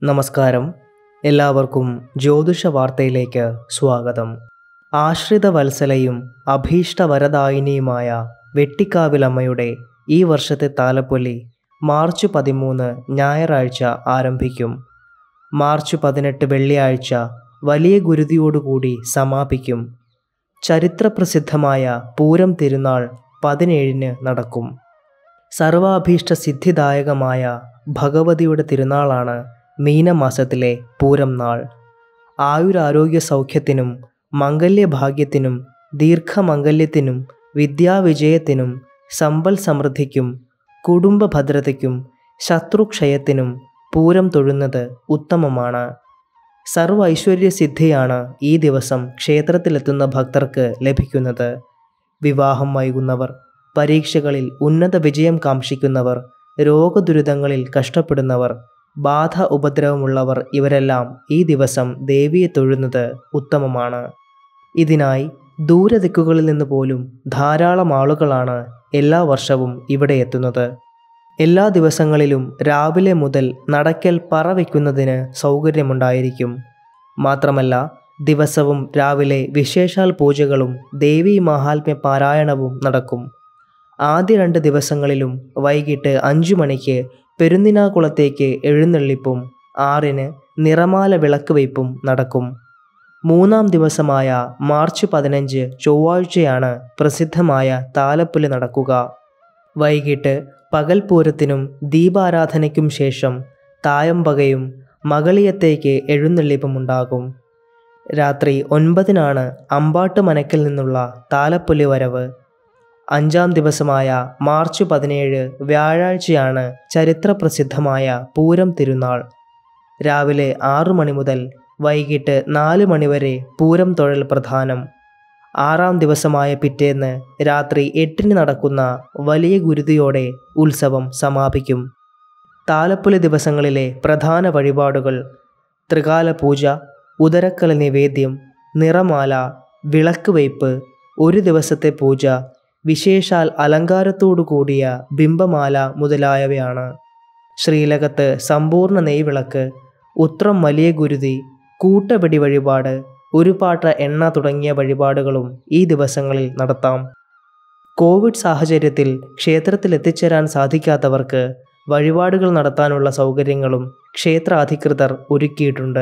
നമസ്കാരം എല്ലാവർക്കും ജ്യോതിഷ വാർത്തയിലേക്ക് സ്വാഗതം ആശ്രിത വത്സലയും അഭീഷ്ടവരദായിനിയുമായ വെട്ടിക്കാവിലമ്മയുടെ ഈ വർഷത്തെ താലപ്പൊലി മാർച്ച് പതിമൂന്ന് ഞായറാഴ്ച ആരംഭിക്കും മാർച്ച് പതിനെട്ട് വെള്ളിയാഴ്ച വലിയ ഗുരുതിയോടുകൂടി സമാപിക്കും ചരിത്രപ്രസിദ്ധമായ പൂരം തിരുനാൾ പതിനേഴിന് നടക്കും സർവാഭീഷ്ട സിദ്ധിദായകമായ ഭഗവതിയുടെ തിരുനാളാണ് മീനമാസത്തിലെ പൂരം നാൾ ആയുരാരോഗ്യ സൗഖ്യത്തിനും മംഗല്യഭാഗ്യത്തിനും ദീർഘമംഗല്യത്തിനും വിദ്യാവിജയത്തിനും സമ്പൽ സമൃദ്ധിക്കും കുടുംബ ഭദ്രതയ്ക്കും ശത്രുക്ഷയത്തിനും പൂരം തൊഴുന്നത് ഉത്തമമാണ് സർവ ഐശ്വര്യസിദ്ധിയാണ് ഈ ദിവസം ക്ഷേത്രത്തിലെത്തുന്ന ഭക്തർക്ക് ലഭിക്കുന്നത് വിവാഹം വൈകുന്നവർ പരീക്ഷകളിൽ ഉന്നത വിജയം കാംക്ഷിക്കുന്നവർ രോഗദുരിതങ്ങളിൽ കഷ്ടപ്പെടുന്നവർ ബാധ ഉപദ്രവമുള്ളവർ ഇവരെല്ലാം ഈ ദിവസം ദേവിയെ തൊഴുന്നത് ഉത്തമമാണ് ഇതിനായി ദൂരദിക്കുകളിൽ നിന്ന് പോലും ധാരാളം ആളുകളാണ് എല്ലാ വർഷവും ഇവിടെ എത്തുന്നത് എല്ലാ ദിവസങ്ങളിലും രാവിലെ മുതൽ നടക്കൽ പറ വയ്ക്കുന്നതിന് സൗകര്യമുണ്ടായിരിക്കും മാത്രമല്ല ദിവസവും രാവിലെ വിശേഷാൽ പൂജകളും ദേവീ മഹാത്മ്യ പാരായണവും നടക്കും ആദ്യ രണ്ട് ദിവസങ്ങളിലും വൈകിട്ട് അഞ്ചു മണിക്ക് പെരുന്നിനാകുളത്തേക്ക് എഴുന്നള്ളിപ്പും ആറിന് നിറമാല വിളക്ക് വയ്പും നടക്കും മൂന്നാം ദിവസമായ മാർച്ച് പതിനഞ്ച് ചൊവ്വാഴ്ചയാണ് പ്രസിദ്ധമായ താലപ്പൊലി നടക്കുക വൈകിട്ട് പകൽപൂരത്തിനും ദീപാരാധനയ്ക്കും ശേഷം തായമ്പകയും മകളിയത്തേക്ക് എഴുന്നള്ളിപ്പുമുണ്ടാകും രാത്രി ഒൻപതിനാണ് അമ്പാട്ട് മനക്കിൽ നിന്നുള്ള താലപ്പൊലി വരവ് അഞ്ചാം ദിവസമായ മാർച്ച് പതിനേഴ് വ്യാഴാഴ്ചയാണ് ചരിത്രപ്രസിദ്ധമായ പൂരം തിരുനാൾ രാവിലെ ആറു മണി മുതൽ വൈകിട്ട് നാല് മണിവരെ പൂരം തൊഴൽ പ്രധാനം ആറാം ദിവസമായ പിറ്റേന്ന് രാത്രി എട്ടിന് നടക്കുന്ന വലിയ ഗുരുതിയോടെ ഉത്സവം സമാപിക്കും താലപ്പൊലി ദിവസങ്ങളിലെ പ്രധാന വഴിപാടുകൾ ത്രികാല പൂജ ഉദരക്കല നിവേദ്യം നിറമാല വിളക്ക് വയ്പ് ഒരു ദിവസത്തെ പൂജ വിശേഷാൽ അലങ്കാരത്തോടു കൂടിയ ബിംബമാല മുതലായവയാണ് ശ്രീലകത്ത് സമ്പൂർണ്ണ നെയ്വിളക്ക് ഉത്രം വലിയ ഗുരുതി കൂട്ടവെടി വഴിപാട് ഒരു പാട്ട എണ്ണ തുടങ്ങിയ വഴിപാടുകളും ഈ ദിവസങ്ങളിൽ നടത്താം കോവിഡ് സാഹചര്യത്തിൽ ക്ഷേത്രത്തിൽ എത്തിച്ചേരാൻ സാധിക്കാത്തവർക്ക് വഴിപാടുകൾ നടത്താനുള്ള സൗകര്യങ്ങളും ക്ഷേത്ര അധികൃതർ ഒരുക്കിയിട്ടുണ്ട്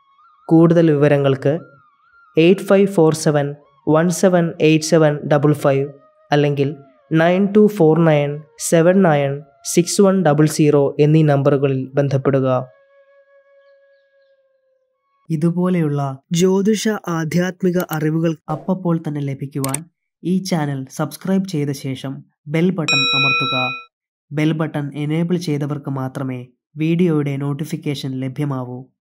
കൂടുതൽ വിവരങ്ങൾക്ക് eight five four seven one seven eight seven double five അല്ലെങ്കിൽ nine two four nine seven nine six one double zero എന്നീ നമ്പറുകളിൽ ബന്ധപ്പെടുക ഇതുപോലെയുള്ള ജ്യോതിഷ ആധ്യാത്മിക അറിവുകൾ അപ്പപ്പോൾ തന്നെ ലഭിക്കുവാൻ ഈ ചാനൽ സബ്സ്ക്രൈബ് ചെയ്ത ശേഷം ബെൽ ബട്ടൺ അമർത്തുക ബെൽ ബട്ടൺ എനേബിൾ ചെയ്തവർക്ക് മാത്രമേ വീഡിയോയുടെ നോട്ടിഫിക്കേഷൻ ലഭ്യമാവൂ